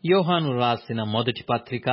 యోహాను రాసిన మొదటి పత్రిక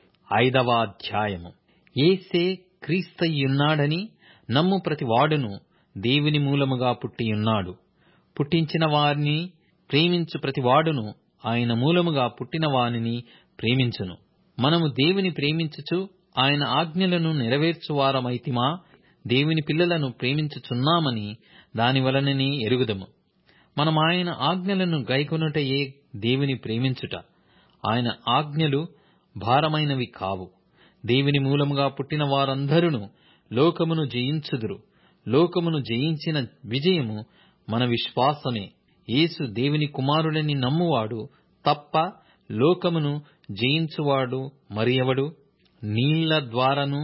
ఐదవ అధ్యాయము ఏసే క్రీస్తయ్యున్నాడని నమ్ము ప్రతి వాడును దేవుని మూలముగా పుట్టియున్నాడు పుట్టించిన వారిని ప్రేమించు ప్రతి వాడును ఆయన మూలముగా పుట్టిన వానిని ప్రేమించును మనము దేవుని ప్రేమించుచు ఆయన ఆజ్ఞలను నెరవేర్చువారమైతిమా దేవుని పిల్లలను ప్రేమించుచున్నామని దాని వలననే ఎరుగుదము మనం ఆయన ఆజ్ఞలను గైకొనుటయే దేవుని ప్రేమించుట ఆయన ఆజ్ఞలు భారమైనవి కావు దేవుని మూలముగా పుట్టిన వారందరూ లోకమును జయించుదురు లోకమును జయించిన విజయము మన విశ్వాసమే యేసు దేవుని కుమారుడని నమ్మువాడు తప్ప లోకమును జయించువాడు మరి ఎవడు నీళ్ల ద్వారాను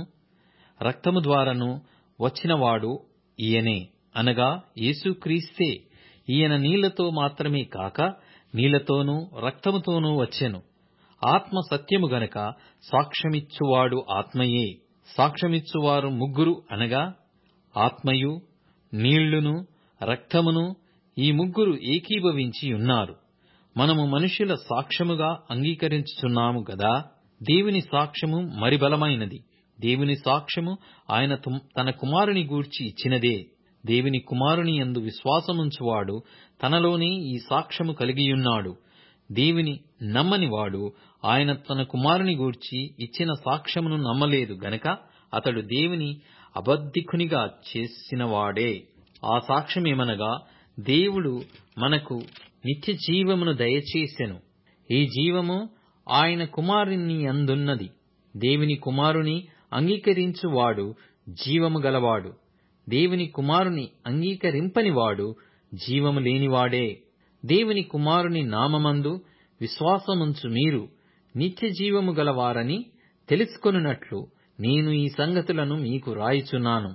రక్తము ద్వారాను వచ్చినవాడు ఈయనే అనగా యేసుక్రీస్తే ఈయన నీళ్లతో మాత్రమే కాక నీళ్లతోనూ రక్తముతోనూ వచ్చెను ఆత్మ సత్యము గనక సాక్ష్యమిచ్చువాడు ఆత్మయే సాక్ష్యమిచ్చువారు ముగ్గురు అనగా ఆత్మయు నీళ్లును రక్తమును ఈ ముగ్గురు ఏకీభవించి ఉన్నారు మనము మనుషుల సాక్ష్యముగా అంగీకరించుచున్నాము గదా దేవుని సాక్ష్యము మరి బలమైనది దేవుని సాక్ష్యము ఆయన తన కుమారుని గూర్చి ఇచ్చినదే దేవుని కుమారుని యందు విశ్వాసముంచువాడు తనలోనే ఈ సాక్ష్యము కలిగియున్నాడు దేవుని నమ్మని వాడు ఆయన తన కుమారుని గూర్చి ఇచ్చిన సాక్ష్యమును నమ్మలేదు గనక అతడు దేవుని అబద్ధికునిగా చేసినవాడే ఆ సాక్ష్యమేమనగా దేవుడు మనకు నిత్య జీవమును దయచేసెను ఈ జీవము ఆయన కుమారుని అందున్నది దేవుని కుమారుని అంగీకరించువాడు జీవము గలవాడు దేవుని కుమారుని అంగీకరింపనివాడు జీవము లేనివాడే దేవుని కుమారుని నామమందు విశ్వాసముంచు మీరు నిత్య జీవము గలవారని తెలుసుకొనున్నట్లు నేను ఈ సంగతులను మీకు రాయిచున్నాను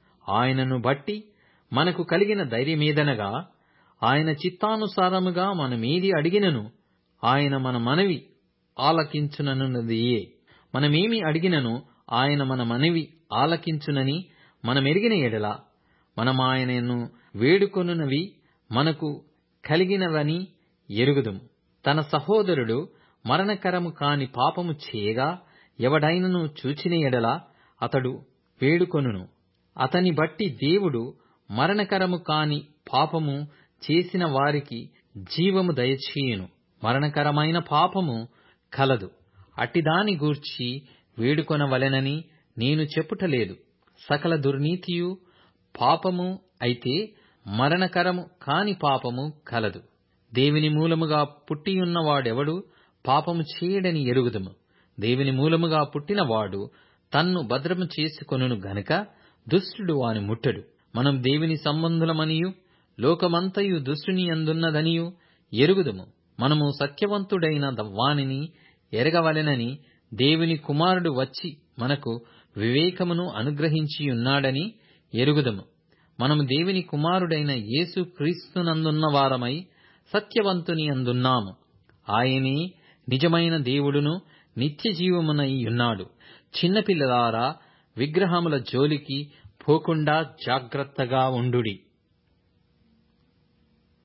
ఆయనను బట్టి మనకు కలిగిన ధైర్యమేదనగా ఆయన చిత్తానుసారముగా మనమేది అడిగినను ఆయన మన మనవి ఆలకించుననున్నదియే మనమేమి అడిగినను ఆయన మన మనవి ఆలకించునని మనమెరిగిన ఎడల మనమాయనను వేడుకొనున్నవి మనకు కలిగినవని ఎరుగుదుము తన సహోదరుడు మరణకరము కాని పాపము చేయగా ఎవడైనను చూచిన ఎడల అతడు వేడుకొనును అతని బట్టి దేవుడు మరణకరము కాని పాపము చేసిన వారికి జీవము దయచేయును మరణకరమైన పాపము కలదు అట్టిదాని గూర్చి వేడుకొనవలెనని నేను చెప్పుటలేదు సకల దుర్నీతియు పాపము అయితే మరణకరము కాని పాపము కలదు దేవుని మూలముగా పుట్టియున్నవాడెవడు పాపము చేయడని ఎరుగుదము దేవుని మూలముగా పుట్టినవాడు తన్ను భద్రము చేసుకొనును గనక దుష్టుడు వాని ముట్టడు మనం దేవుని సంబంధులమనియు లోకమంతయు దుష్టుని అందున్నదనియు ఎరుగుదము మనము సత్యవంతుడైన వానిని ఎరగవలెనని దేవుని కుమారుడు వచ్చి మనకు వివేకమును అనుగ్రహించియున్నాడని ఎరుగుదము మనము దేవుని కుమారుడైన యేసు క్రీస్తునందున్న వారమై సత్యవంతుని అందున్నాము ఆయనే నిజమైన దేవుడును నిత్య జీవమునై ఉన్నాడు చిన్నపిల్లలారా విగ్రహముల జోలికి పోకుండా జాగ్రత్తగా ఉండుడి